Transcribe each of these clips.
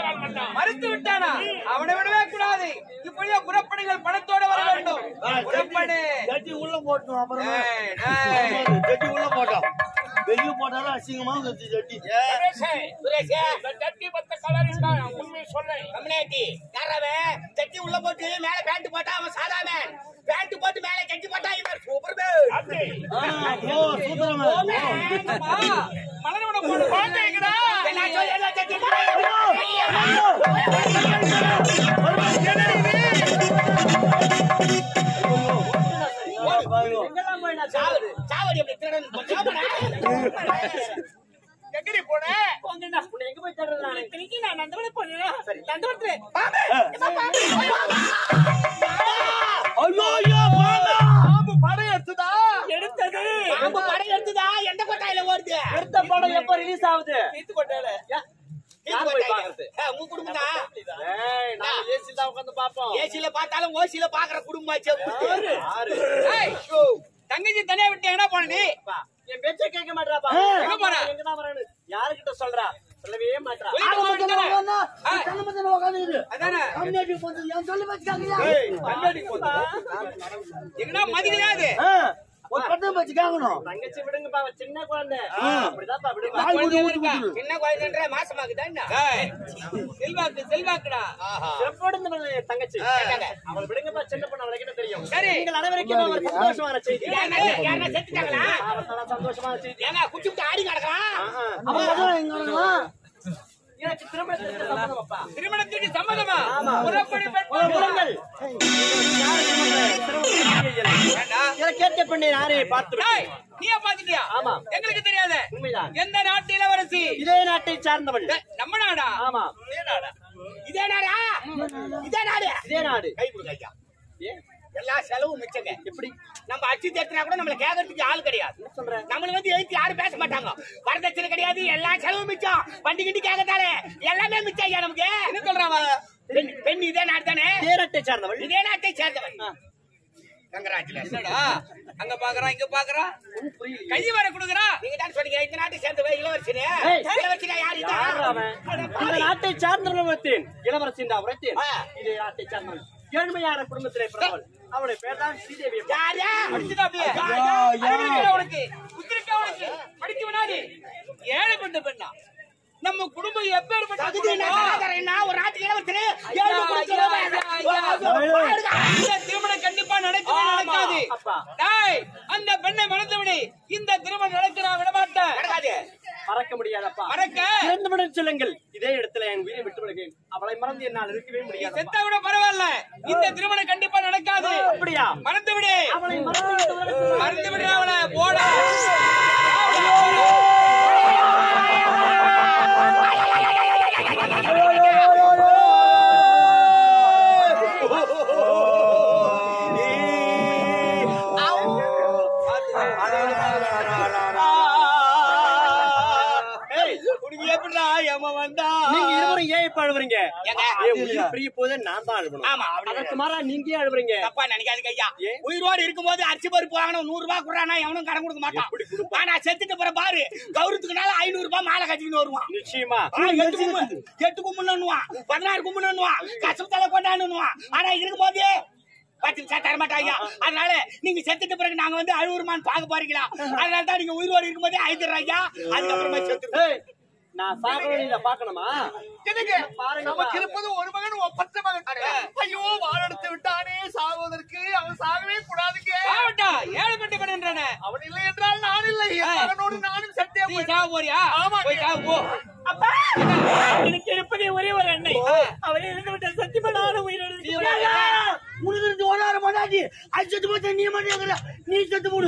மறுக்கிறான் மன்னா மறுத்து விட்டானா அவனை விடவே கூடாது இப்படியே புறப்படைகள் பணத்தோட வர வேண்டும் புறப்படு ஜட்டி உள்ள போட்டோம் அப்புறம் ஏய், ஏய். ஜட்டி உள்ள போட்டோம் வெளிய போட்டாலும் அசிங்கமா இருந்துச்சு ஜட்டி சுரேஷே, சுரேஷே, இந்த ஜட்டி பத்த கலர் இருக்கா உண்மை சொல்லை கம்யூனிட்டி யாரவன் ஜட்டி உள்ள போட்டு மேல பேண்ட் போட்டா அவன் சாதாரண பேண்ட் போட்டு மேல ஜட்டி போட்டா இவன் சூப்பர் மேன் அப்படி ஓ சூத்திரமே அப்பா, மலரவனை போடு. குழந்தைங்கடா என்ன சொல்லி என்ன ஜட்டி சாவடி சாவடி அப்படி திருடன் எங்கடி போன ஐயோ ஐயோ மாமா பாம்பு படம் எடுத்துதா பாம்பு படம் எடுத்துதா எந்த கொட்டாயில ஓடுது அடுத்த படம் எப்ப ரிலீஸ் ஆகுது தீர்த்து கொட்டாயில. யார் போய் பாக்குறது உங்க குடும்பம் தான் ஏய் நாங்க ஏசி தான் உட்கார்ந்து பாப்போம் ஏசில பார்த்தாலும் ஓசில பாக்குற குடும்பம் யாரு ஏய், தங்கச்சி தனியா விட்டு எங்கடா போன நீ பா, என் பேச்ச கேட்க மாட்டாப்பா எங்க போற? எங்க தான் வரேன்னு யாருகிட்ட சொல்றா சொல்லவே மாட்டா சொல்லிட்டு போறேன்னு அதானே கம்யூனிட்டி போறது என் சொல்லி வச்சுக்காங்கயா ஏய், கண்ணாடி போடு. எங்கடா மதிக்கிறாது ஒரு பட்டம் வச்சு கேட்கணும் தங்கச்சி விடுங்கப்பா அவ சின்ன குழந்தை அப்படிதான்ப்பா விடுங்க பால் ஊத்தி ஊத்தி இருக்கா? கொடுத்துரு. சின்ன குழந்தைன்ற மாசமாக்குதா என்ன ஏய், செல்வாக்கு செல்வாக்குடா செப்போடு இந்த மாதிரி தங்கச்சி கேட்டாங்க. அவளை விடுங்கப்பா சின்ன பொண்ணு அவளுக்கு என்ன தெரியும் சரி. நீங்கள் அனைவருக்கும் ஒரு சந்தோஷமான செய்தி யாருன்னா யாருன்னா செத்துட்டாங்களா அவர்தான் சந்தோஷமான செய்தி ஏங்க குச்சி விட்டு ஆடி கிடக்குறான் ஆஹா. அவன் மகன் எங்க இருக்கான்? எனக்கு திருமணத்திற்கு சம்மதம் அப்பா திருமணத்துக்கு சம்மதமா ஆமா. புறப்படி பெண் ஒரு முடங்கள் ஏண்டா? இதை கேட்ட பெண்ணை யாரை பார்த்து டேய், நீயா பாத்துட்டியா ஆமா. எங்களுக்கு தெரியாது உண்மைதான் எந்த நாட்டு இளவரசி இதே நாட்டை சார்ந்தவள் டேய், நம்ம நாடா ஆமா இதே நாடா இதே நாடு இதே நாடு கை கொடுங்க ஐயா ஏன்? எல்லா செலவும் மிச்சங்க எப்படி நம்ம அச்சு தேத்தினா கூட நம்மள கேட்கறதுக்கு ஆள் கிடையாது என்ன சொல்ற நம்மள வந்து எழுத்து யாரும் பேச மாட்டாங்க வரதட்சணை கிடையாது எல்லா செலவும் மிச்சம் வண்டி கிண்டி கேட்கத்தாலே எல்லாமே மிச்சம் ஐயா நமக்கு என்ன சொல்றாவ பெண் பெண் இதே நாடு தானே இதே நாட்டை சார்ந்தவள் இதே நாட்டை சேர்ந்தவன் ஆ. கங்கராச்சுலேஷன் என்னடா அங்க பாக்குறான் இங்க பாக்குறான் கைய வர குடுக்குறா நீங்க தான் சொன்னீங்க இந்த நாட்டை சேர்ந்தவ இளவரசினே ஏய். இளவரசினா யார் இது யார் அவன்? இந்த நாட்டை சார்ந்தவள் ஒருத்தேன். இளவரசி இந்த உரைத்தேன் ஆ. இதே நாட்டை சார்ந்தவள் ஏழ்மையான குடும்பத்திலே பிறந்தவள் அவளுடைய பேர் தான் ஸ்ரீதேவி அம்மா. யாரு படிச்சுட்டா அப்படியே யா, யா. அறிவிருக்கா உனக்கு புத்திரிக்கா உனக்கு படிக்க விடாது ஏழை பெண்ண பெண்ணா நம்ம குடும்பம் எப்பேற்பட்ட தகுதி என்ன குடும்பம்? கலாச்சாரம் என்ன ஒரு நாட்டுக்கு இளவரசி ஐயா, ஏழு ஐயா, ஐயா, ஐயா. இந்த திருமணம் கண்டிப்பா நடக்கவே ஆமா, நடக்காது அப்பா. டேய் அந்த பெண்ணை மறந்து விடு இந்த திருமணம் நடக்க நான் விட மாட்டேன் நடக்காது மறக்க முடியாதப்பா மறக்க இறந்துவிடச் சொல்லுங்கள் இதே இடத்துல என் உயிரை விட்டு விடுகிறேன் அவளை மறந்து என்னால் இருக்கவே முடியாது செத்தா விட பரவாயில்ல இந்த திருமணம் கண்டிப்பா நடக்காது அப்படியா மறந்து விடு அவளை மறந்து விட்டு விடுகிறேன். மறந்து விடு அவளை போடா ஏய், உனக்கு எப்படிடா ஏமா வந்தா நீங்க இருவரும் ஏன் இப்ப அழுவுறீங்க ஏங்க? ஏன் உயிர் பிரிய போதே நான் தான் அழுவணும் ஆமா. அதற்கு மாறா நீங்க ஏன் அழுவுறீங்க தப்பா நினைக்காதீங்க ஐயா ஏன்? உயிரோடு இருக்கும்போது அரிசி பருப்பு வாங்கணும் நூறு ரூபாய் குடுறானா எவனும் கடன் கொடுக்க மாட்டான் ஆனா செத்துட்டு போற பாரு கௌரவத்துக்குனால ஐநூறு ரூபாய் மாலை கட்டிக்கிட்டு வருவான் நிச்சயமா ஆனா எட்டு கும்பு எட்டு கும்புன்னுவான் பதினாறு கும்புன்னுவான் கஷ்டத்தால கொண்டாடுவான் ஆனா இருக்கும்போது பத்து நிமிஷம் தர மாட்டாங்க அதனால நீங்க செத்துட்ட பிறகு நாங்க வந்து அழுவுறமான்னு பாக்க போறீங்களா அதனால தான் நீங்க உயிரோடு இருக்கும்போதே ஐந்துடுறாங்க அதுக்கப்புறமா செத்து ஏய், நான் சாகணும் நீங்க பாக்கணுமா எதுக்கு பாருங்க நமக்கு இருப்பது ஒரு மகன் ஒப்பற்ற மகன் ஐயோ வாழெடுத்து விட்டானே சாகுவதற்கு அவன் சாகவே கூடாதுங்க ஆவட்டா ஏழை பெண்ணு பெண்ணுன்றானே அவன் இல்லை என்றால் நான் இல்லை என் மகனோடு நானும் சத்தியம் நீ சாவ போறியா ஆமா. போய் சாவு போ எனக்கு இருப்பதே ஒரே ஒரு எண்ணெய் அவரை இருந்து விட்ட சத்தியமான உயிரோடு உனக்கு இந்த ஒன்னாயிரம் பொண்டாட்டி அது செத்து போச்சு நீ மட்டும் கேக்குற நீ செத்து போடு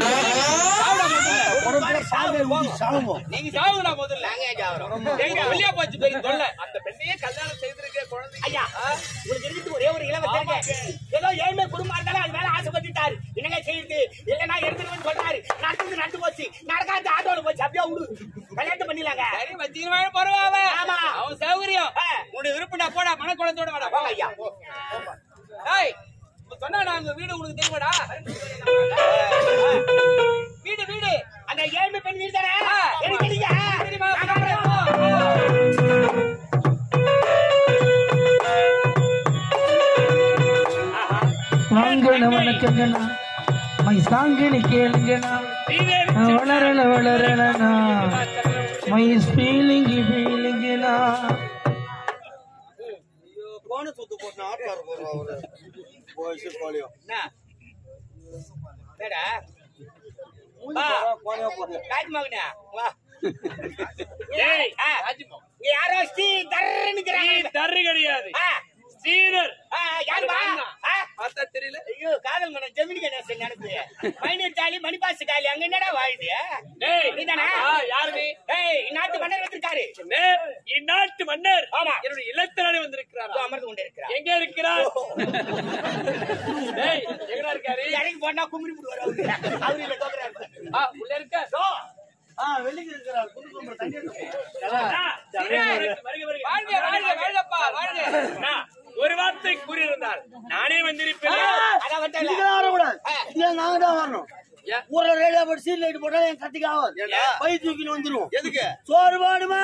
சாகுவோம் நீங்க சாவுடா முதல்ல நாங்க ஜாவரம் எங்க வெளியே போச்சு பெரிய தொல்லை அந்த பெண்ணையே கல்யாணம் செய்திருக்க குழந்தை ஐயா உங்களுக்கு இருக்குது ஒரே ஒரு இளவரசி இருக்கு ஏதோ ஏழ்மை குடும்பம் இருந்தாலும் அது மேல ஆசைப்பட்டுட்டாரு என்னங்க செய்யுது இல்லைன்னா எடுத்துருவேன்னு சொல்றாரு நடந்து நடந்து போச்சு நடக்காத ஆட்டோல போச்சு அப்படியே விடு கல்யாணம் பண்ணிடலாங்க சரி வச்சுக்கிறவன் பரவாயில்ல ஆமா. அவன் சௌகரியம் ஆ. உன்னுடைய விருப்பம்டா போடா மனக்குழந்தோட வாடா போங்க ஐயா ஏய் இப்ப சொன்னா நாங்க வீடு உனக்கு தெரியுமாடா வீடு வீடு அந்த ஏழ்மை பெண் வீடு தானே ஆ. எனக்கு தெரியுங்க தெரியுமா நான் காட்டுறேன். வணக்கங்கண்ணா வணக்கங்கண்ணா மை சாங்கினி கேளுங்கண்ணா ஸ்ரீதேவி வளரல வளரலண்ணா மை ஃபீலிங்கி ஃபீலிங்கண்ணா போன சுத்து போட்டு ஆட்டாரு போடுறா அவரு போய் போலியோ என்ன? என்னடா? வா. போனியா போறியா ராஜ்மோகனே, வா. ஏய் ஆ, இங்க யாரோ ஸ்ரீதர்ன்னு இருக்கிறாங்க. தர்று கிடையாது ஆ, ஸ்ரீதர் ஆ, யாருப்பா? ஆ, பார்த்தா தெரியல ஐயோ, காதல் மன்னன் ஜெமினி கணேசன் நினைப்பு. மைனர் காலி, மணிபாசு காலி, அங்க என்னடா வாழுது? டேய் நீதானே? ஆ, யாரு நீ ஏய், இந்நாட்டு மன்னர் வந்திருக்காரு. நேர் இந்நாட்டு மன்னர் ஆமா. என்னுடைய இல்லத்தினாலே வந்திருக்கிறாரா இதோ அமர்ந்து கொண்டிருக்கிறார். எங்க இருக்கிறார் டேய் எங்கடா இருக்காரு இறங்கி போனா கும்பிடி விடுவாரு அவரு. அவரு இல்ல, தோக்குறாரு. ஆ, உள்ள இருக்க ஆ வெளிக்கு இருக்கிறார் புது கும்பல் தண்ணி எடுத்து ஆ, வருக, வருக. வாழ்க வாழ்க வாழ்கப்பா வாழ்க அண்ணா, ஒரு வார்த்தை கூறியிருந்தால் நானே வந்திருப்பேன் அதான் வந்துட்டேன்ல. இங்க வரக்கூடாது இல்ல நாங்க தான் வரணும் ஏன்? ஊர்ல ரேடியோ போட்டு சீட் லைட் போட்டா என் கத்திக்கு ஆகாது பை தூக்கின்னு வந்துரும் எதுக்கு சோறு பாடுமா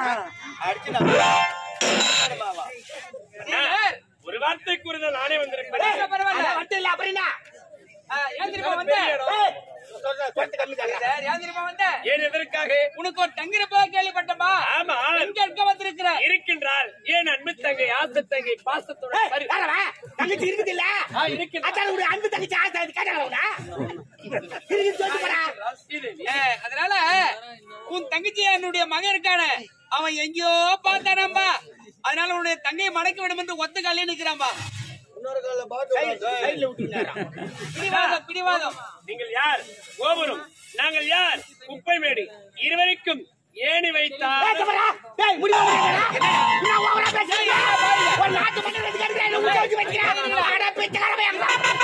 அண்ணா, ஒரு வார்த்தை கூறினால் நானே வந்திருப்பேன் பரவாயில்ல அதான் வந்துட்டேன்ல, அப்புறம் என்ன? ஆ, ஏன் தெரியுமா வந்த பெரிய இடம். ஏய், சொல்ற, சொல்றது கம்மி தானே. சார், ஏன் தெரியுமா வந்த ஏன் எதற்காக உனக்கு ஒரு தங்கிருப்பா கேள்விப்பட்டமா ஆமா எங்க இருக்க வந்திருக்கிற இருக்கின்றால் ஏன் அன்பு தங்கை ஆசை தங்கை பாசத்தோட ஏய், சரி. வேற வா. தங்கச்சி இருக்குது இல்ல ஆ, இருக்கின்ற- அதான் ஒரு அன்பு தங்கச்சி ஆசை அது கேட்டாங்களா உன்னை? இருக்குது சொல்லிட்டு போடா. ஸ்ரீதேவி, ஏ, அதனால உன் தங்கச்சி என்னுடைய மகன் இருக்கானே அவன் எங்கேயோ பார்த்தானாம்பா அதனால உன்னுடைய தங்கையை மடக்க விடும் என்று ஒத்த காலையே நிக்கிறான்பா இன்னொரு கால சைடு- சைடுல விட்டுருந்தாரா? பிடிவாதம் பிடிவாதம் நீங்கள் யார் கோபுரம் நாங்கள் யார் குப்பை மேடு இருவருக்கும் ஏணி வைத்தால் ஏய், சும்மாடா. ஏய், முடியாம இருக்கடா. என்ன ஓவரா பேசுறீங்க? ஒரு நாட்டு மன்னர் எதுக்கு அடிக்கிறா? என்ன உள்ள வச்சு வைக்கிறா? அட, பிச்சைக்கார பையன்.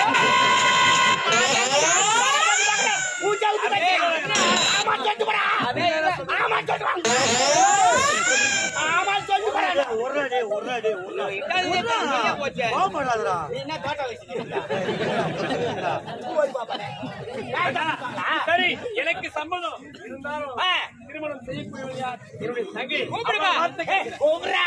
ஊஞ்ச ஊத்தி வைக்கிறா. ஆமா, சொல்லிட்டு போடா. ஆமா, சொல்லிட்டு வா. ஆமா, சொல்லிட்டு போடா. ஒரு அடி ஒரு அடி ஒரு அடி சரியா போச்சு கோவப்படாதடா நீ என்ன தோட்டம் வச்சிருக்கீங்க? போய் பாப்பானே. ஏய், தப்பிப்பாங்களா? சரி எனக்கு சம்மதம் இருந்தாலும் ஆ, திருமணம் செய்யக்கூடியவர் யார் என்னுடைய தங்கை கூப்பிடுமா? அவள் வார்த்தை ஏய், கேட்கிறேன். கூப்பிடுறா.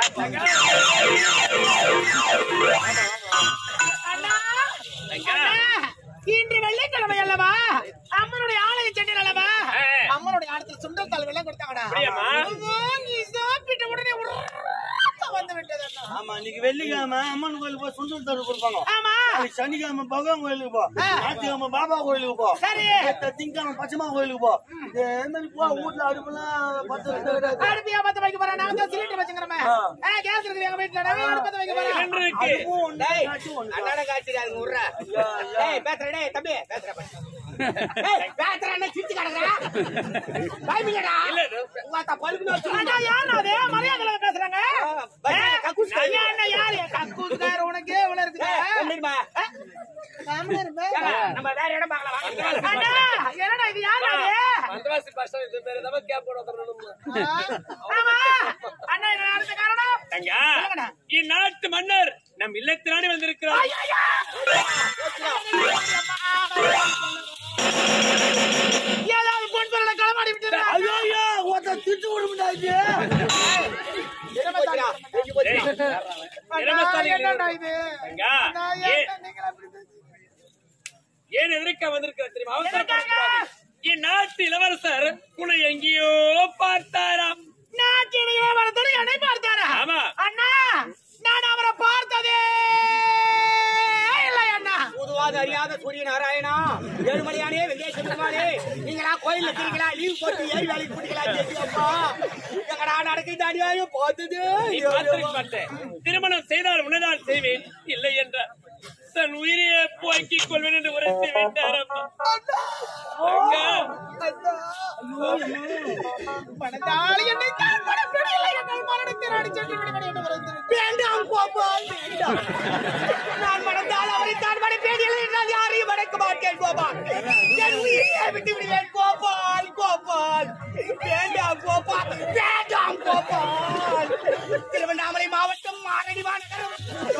தங்கா, இன்று வெள்ளிக்கிழமை அல்லவா அம்மனுடைய ஆலய சென்று அல்லவா ஆ, அம்மனுடைய ஆலயத்தில் சுண்டல் தாள் வெள்ளம் கொடுத்தாங்கடா அப்படியாம்மா? வாங்கி சாப்பிட்ட உடனே உருக்க வந்து விட்டது அண்ணா. ஆமா இன்னைக்கு வெள்ளிக்கிழமை அம்மன் கோயிலுக்கு போய் சுண்டல் தரு கொடுப்பாங்க ஆமா நாளைக்கு சனிக்கிழமை பகவான் கோயிலுக்கு போ ஞாயிற்றுக்கிழமை பாபா கோயிலுக்கு போ சரி அடுத்த திங்கக்கிழமை பச்சைமா கோயிலுக்கு போ இதே மாதிரி போ வீட்டுல அடுப்புலாம் பத்து விட்டு அடுப்பியா பத்த வைக்க போறேன் நாங்க தான் சிலிண்டர் வச்சுக்கிறோமே கேஸ் இருக்குது எங்க வீட்டுல நாங்க அடுப்பத்த வைக்க போறேன் சிலிண்டர் இருக்கு அதுவும் ஒண்ணு டேய், காட்சி ஒண்ணு அண்ணாட காய்ச்சல் அதுங்க விட்றா. டேய், பேசுறா, டேய், தம்பி, பேசுறா, பேசுறா. ஏய், பேசுறா, என்ன சிரிச்சு கிடக்குறா? பயமில்லடா. இல்ல, இது- உங்காத்தா பல்குன்னு வச்சு- அண்ணா, யாருண்ணா அது? மரியாதையில்லாம பேசுறாங்க. ஏய், கக்கூஸ்காரர். ஐயா, அண்ணா, யாரு? கக்கூஸ்காரர் உனக்கே இவ்வளவு இருக்குது. ஏய், எப்படி இருமா? நாமளே இருப்பேன். ஏங்க, நம்ம வேற இடம் பார்க்கலாம் வாங்க. அண்ணா, என்னடா இது யாரு அது? வந்தவாசி பாஷா இது பேரு தான் கேப் போட வரணும் ஆமா. அண்ணா, என்ன அடுத்த காரணம்? தங்கா இந்நாட்டு மன்னர் நம் இல்லத்தினாடி வந்திருக்கிறார் ஏதாவது பொன் பொருளை களமாடி விட்டுறா. ஐயோ ஐயோ ஒருத்தன் திட்டு விடுமுடா இது எங்க போச்சுடா? எங்க போச்சுடா? இளமஸ்தானி என்னடா இது? தங்கா அண்ணா, ஏன் ஏன்டா நீங்க அப்படி பேசுறீங்க? ஏன் எதிர்க்க வந்திருக்கிறார் தெரியுமா எதற்காக? அவசரப்படக்கூடாது. இந்நாட்டு இளவரசர் உன்னை எங்கேயோ பார்த்தாராம் நாட்டின் இளவரசர் என்னை பார்த்தாரா? ஆமா. அண்ணா, நான் அவரை பார்த்ததே இல்லை அண்ணா. புதுவாத அறியாத சூரிய நாராயணா ஏழுமலையானே வெங்கேச பெருமாளே நீங்களா கோயில்ல இருக்கீங்களா லீவ் போட்டு ஏறி வேலைக்கு போட்டீங்களா கேட்டீங்கப்பா எங்கடா நடக்குது அநியாயம் பார்த்தது நீ பார்த்திருக்க மாட்டேன் திருமணம் செய்தால் உன்னதான் செய்வேன் இல்லை என்றார் தன் உயிரையே போக்கிக் கொள்வேன் என்று உரைத்து விட்டார் தங்கா மனதால் என்னை தான் மனப்பிடியில்லை என்றால் மரணத்தில் அடிச்சென்று விடுவேன் என்று உரைத்திருக்கிறேன். வேண்டாம் கோபால் வேண்டாம் நான் மனதால் அவரை தான் மனைப்பேடியில் என்றால் யாரையும் மடக்க மாட்டேன் கோபால் என் உயிரையே விட்டு விடுவேன் கோபால் கோபால் வேண்டாம் கோபால் வேண்டாம் கோபால் திருவண்ணாமலை மாவட்டம் மாரடி மாநகரம்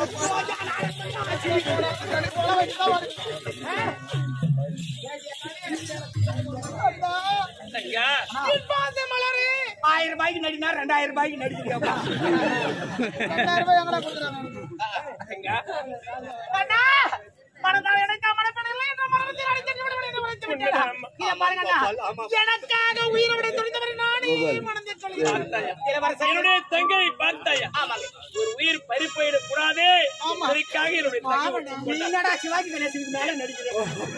தங்கா இப்பாந்த மலரே, ஆயிரம் ரூபாய்க்கு நடினா ரெண்டாயிரம் ரூபாய்க்கு நடிக்கிறேன் ரெண்டாயிரம் ரூபாய் எங்கடா கொடுக்குறாங்க? தங்கா அண்ணா, மனதால் எனக்கு மனப்பெண் இல்லை என்ற மரணத்தில் அடைந்து விடுவேன் என்று உரைத்து விட்டேனா? இதை பாருங்கண்ணா. எனக்காக உயிரை விட துணிந்தவரை நானே மனதில் சொல்கிறேன். இளவரசர் என்னுடைய தங்கையை பார்த்தாயா ஆமாங்க. ஒரு உயிர் பறிப்போயிடக் கூடாதே அதற்காக என்னுடைய தங்கை நீ என்னடா சிவாஜி கணேசனுக்கு மேல நடிக்கிறேன்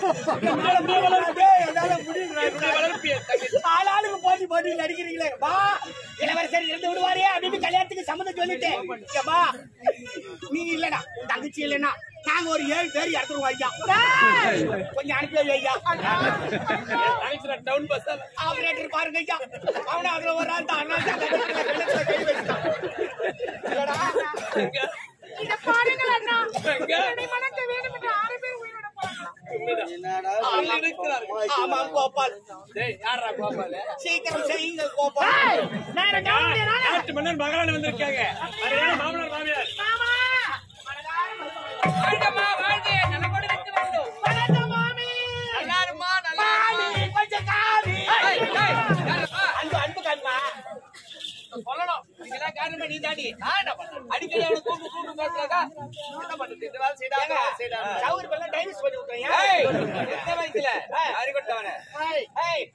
என்னுடைய வளர்ப்பிய தங்கை ஆளாளுக்கு போட்டி போட்டி நடிக்கிறீங்களே வா இளவரசர் இருந்து விடுவாரே அப்படின்னு கல்யாணத்துக்கு சம்மதம் சொல்லிட்டேன் இங்க வா நீ இல்லடா உன் தங்கச்சி இல்லைன்னா நாங்க ஒரு ஏழு பேர் இறந்துருவோம் ஐயா கொஞ்சம் அனுப்பி வை ஐயா தங்கச்சி டவுன் பஸ் ஆபரேட்டர் பாருங்க ஐயா அவன அதுல ஒரு ஆள் தான் அண்ணா தான் கழுத்துல கை வச்சுட்டான். இல்லடா? இத பாருங்கள் அண்ணா என்னை மணக்க வேண்டும் என்று ஆறு பேர் உயிரோட போறாங்க ஆமா கோபால் சீக்கிரம் செய்யுங்க கோபால் நேரம் நாட்டு மன்னர் மகாராணி வந்திருக்காங்க அதனால மாமனார் மாமியார் வாழ்கம்மா, வாழ்க. நலமோடு வெற்றி வேண்டும். நல்லா இருமா, நல்லா இருமா. ஏய், ஏய், யாருப்பா? சொல்லணும். இதுக்கெல்லாம் காரணமே நீதாண்டி. நான் என்ன பண்றது? அடிக்கடி அவனை கூப்பிட்டு கூப்பிட்டு பேசுறாக்கா? என்ன பண்றது? இந்த வேலை செய்தாங்க, செய்தாங்க. ஏய், எந்த வயசுல? அறிவுட்டவனே. ஏய்.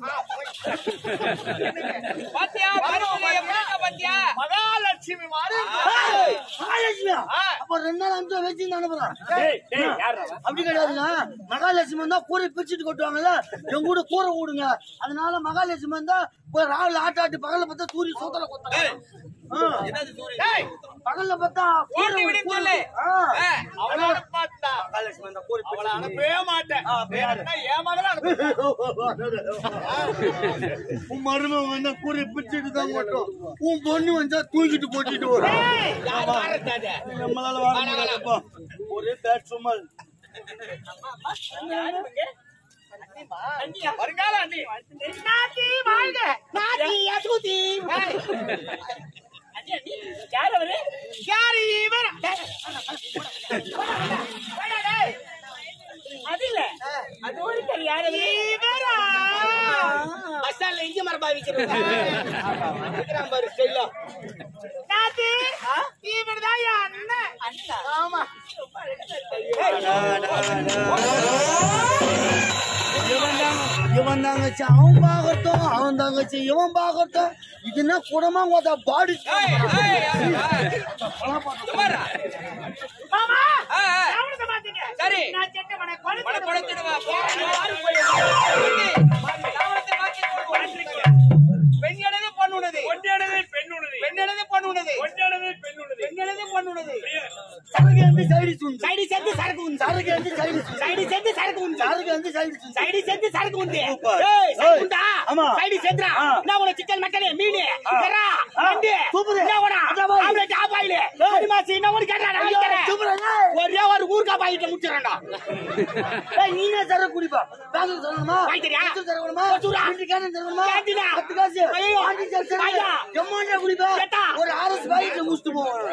பாத்தியா பருவம் எப்படின்னா பாத்தியா மகாலட்சுமி மாதிரி ஏய், மகாலட்சுமியா? அப்ப ரெண்டு நாள் அஞ்சு வச்சு அனுப்புறேன் டேய் டேய் யார் அப்படி கிடையாதுங்க மகாலட்சுமி வந்தா கூரை பிரிச்சுட்டு கொட்டுவாங்கல்ல எங்க கூட கூரை விடுங்க அதனால மகாலட்சுமி வந்தா போய் ராவில் ஆட்டாட்டி பகல்ல பார்த்தா தூரி சோத்தல கொத்தாங்க ஏய், பகல்ல பார்த்தா கூரை ஓட்டி விடுன்னு கூரை- சொல்லு. ஆ. ஆ. அவளை பார்த்தா அவளை அனுப்பவே மாட்டேன் வேணும்னா என் மகளை அனுப்பு உன் மருமகன் வந்தா கூரை பிரிச்சுட்டு தான் கொட்டும் உன் பொண்ணு வந்தா தூக்கிட்டு போட்டிட்டு வரும் நம்மளால வாழ முடியாதுப்பா ஒரே பேட் சும்மல் வருங்கால அண்ணி நாட்டி வாழ்க நாட்டி அசுதி யார் அவரு யாரு இவர் அது இல்ல அது ஒரு யாரு இவரா மசாலா இஞ்சி மரபா விக்கிறான் பாரு ஸ்டைலா நாட்டி இவர்தான் என் அண்ணன் அண்ணன் ஆமா இவன் தாங்கச்சி அவன் பாக்கட்டும் அவன் தாங்கச்சி இவன் பாக்கட்டும் இது என்ன குடமா கோத்தா பாடி ஏய், ஏய், ஏய், சுமாரா. மாமா ஆ, ஆ. கவனத்தை மாத்துங்க சரி. நான் செட்ட மன மன கொலை கொடுத்துடுவா, போ. தாவரத்தை மாற்றி கொள்வோம். பெண் எனது பொன் உனது ஒன்றியானது பெண் உணர்வு பெண் எனது பொன் உனது ஒன்றியானது பெண் உணர்வு பெண் எனது பொன் உனது சரக்கு வந்து சைடு சுண்டு சைடு சேர்த்து சரக்கு உண்டு சரக்கு வந்து சைடு சுண்டு சைடு சேர்த்து சரக்கு உண்டு சரக்கு வந்து சைடு சுண்டு சைடு சேர்த்து சரக்கு உண்டு சூப்பர். ஏய் சரக்கு ஏய். உண்டா ஆமா. சைடு சேர்த்துறா ஆ. என்ன உன சிக்கன் மக்களே மீன் எறா ஆ. நண்டு சூப்பர். என்ன உன அதான் பாய். ஆம்லெட் ஆஃப் ஆயில் ஒரு மாசி என்ன உன கேட்டா நான் வைக்கிறேன். சூப்பராங்க ஒரே ஒரு ஊர்க்கா பாக்கெட்ல முடிச்சிடறேன்டா ஏய் நீனே சரக்கு குடிப்பா பேங்க் சொல்லணுமா வாங்கிட்டியா? தரணுமா கொத்துடா. ரெண்டு கேன் தரணுமா கேட்டீனா? பத்து காசு ஐயோ. வாங்கி தர ஐயா. எம்மாண்டா குடிப்பா கேட்டா? ஒரு ஆர்எஸ் பாக்கெட்ல முடிச்சுட்டு போவாங்க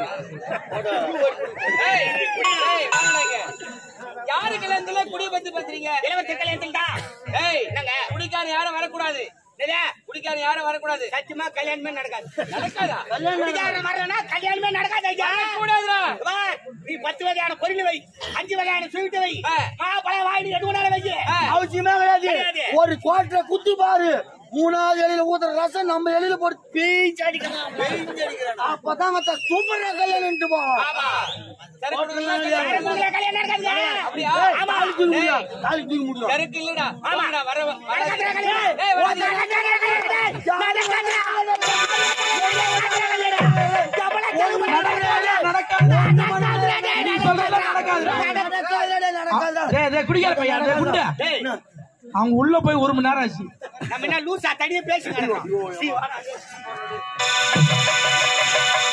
ஏய், ஏய், வாங்கலைங்க. யாரு கல்யாணத்துல குடி பத்தி பேசுறீங்க இளவரசர் கல்யாணத்துக்கு தான் ஏய் என்னங்க? குடிக்காரன் யாரும் வரக்கூடாது இல்ல குடிக்காரன் யாரும் வரக்கூடாது சத்தியமா கல்யாணமே நடக்காது நடக்காதா குடிகாரன் வரலனா கல்யாணமே நடக்காது ஐயா கூடாதுடா வா, நீ பத்து வகையான பொருள் வை அஞ்சு வகையான ஸ்வீட் வை ஆ. மாப்பழம் வாங்கி எது வேணாலும் வை ஆ. அவசியமே கிடையாது கிடையாது. ஒரு குவாட்டரை குத்தி பாரு மூணாவது இலையில ஊத்துற ரசம் நம்ம இலையில போட்டு பேய்ச்சி அடிக்கிறான் அப்பதான் மத்த சூப்பரா கல்யாணம் போவோம் ஆமா சரக்கு குடிக்கலாம் கல்யாணம் உங்களை கல்யாணம் நடக்காதுங்க அப்படியா ஆமா. தாலி தூக்கி முடியும் தாலி தூக்கி முடியும் சரக்கு இல்லடா ஆமாடா வர வர நடக்காதுங்க கல்யாணம். ஏய் வர நடக்காதுங்க கல்யாணம். நடக்காதுங்க. எவ்வளவு செலவு குடிக்காத பையன் டேய், குண்டா. டேய், அவங்க உள்ள போய் ஒரு மணி நேரம் ஆச்சு நம்ம என்ன லூசா தனியா பேசுங்க